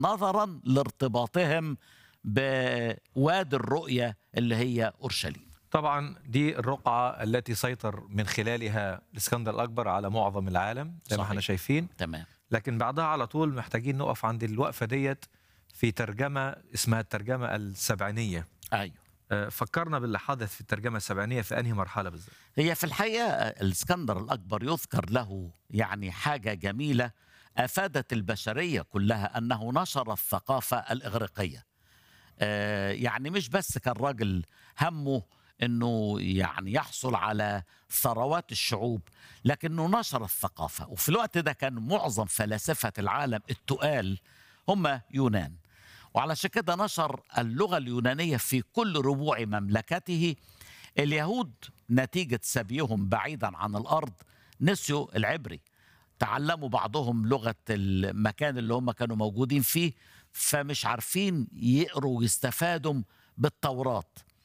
نظرا لارتباطهم بوادي الرؤية اللي هي أورشليم طبعا دي الرقعة التي سيطر من خلالها الإسكندر الأكبر على معظم العالم زي ما صحيح. احنا شايفين تمام لكن بعدها على طول محتاجين نقف عند الوقفة ديت في ترجمة اسمها الترجمة السبعينية أيوه آه، فكرنا باللي حدث في الترجمة السبعينية في أنهي مرحلة بالذات هي في الحقيقة الإسكندر الأكبر يذكر له يعني حاجة جميلة أفادت البشرية كلها أنه نشر الثقافة الإغريقية آه، يعني مش بس كان راجل همه أنه يعني يحصل على ثروات الشعوب لكنه نشر الثقافة وفي الوقت ده كان معظم فلاسفة العالم التقال هم يونان وعلشان كده نشر اللغة اليونانية في كل ربوع مملكته اليهود نتيجة سبيهم بعيدا عن الأرض نسيوا العبري تعلموا بعضهم لغة المكان اللي هم كانوا موجودين فيه فمش عارفين يقروا ويستفادوا بالتوراة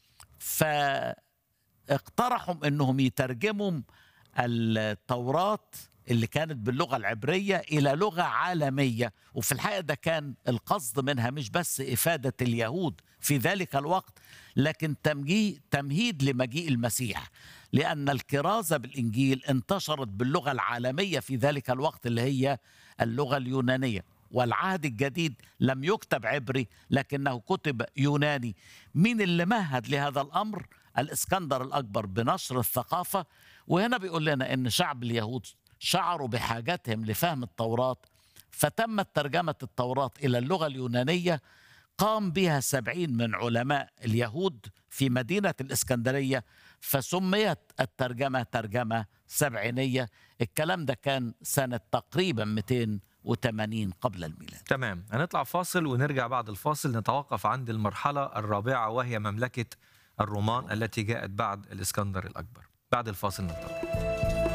فاقترحوا انهم يترجموا التوراة اللي كانت باللغة العبرية إلى لغة عالمية وفي الحقيقة ده كان القصد منها مش بس إفادة اليهود في ذلك الوقت لكن تمجي تمهيد لمجيء المسيح لأن الكرازة بالإنجيل انتشرت باللغة العالمية في ذلك الوقت اللي هي اللغة اليونانية والعهد الجديد لم يكتب عبري لكنه كتب يوناني مين اللي مهد لهذا الأمر الإسكندر الأكبر بنشر الثقافة وهنا بيقول لنا أن شعب اليهود شعروا بحاجتهم لفهم التوراة فتمت ترجمة التوراة إلى اللغة اليونانية قام بها سبعين من علماء اليهود في مدينة الإسكندرية فسميت الترجمة ترجمة سبعينية الكلام ده كان سنة تقريبا 280 قبل الميلاد تمام هنطلع فاصل ونرجع بعد الفاصل نتوقف عند المرحلة الرابعة وهي مملكة الرومان التي جاءت بعد الإسكندر الأكبر بعد الفاصل ننتظر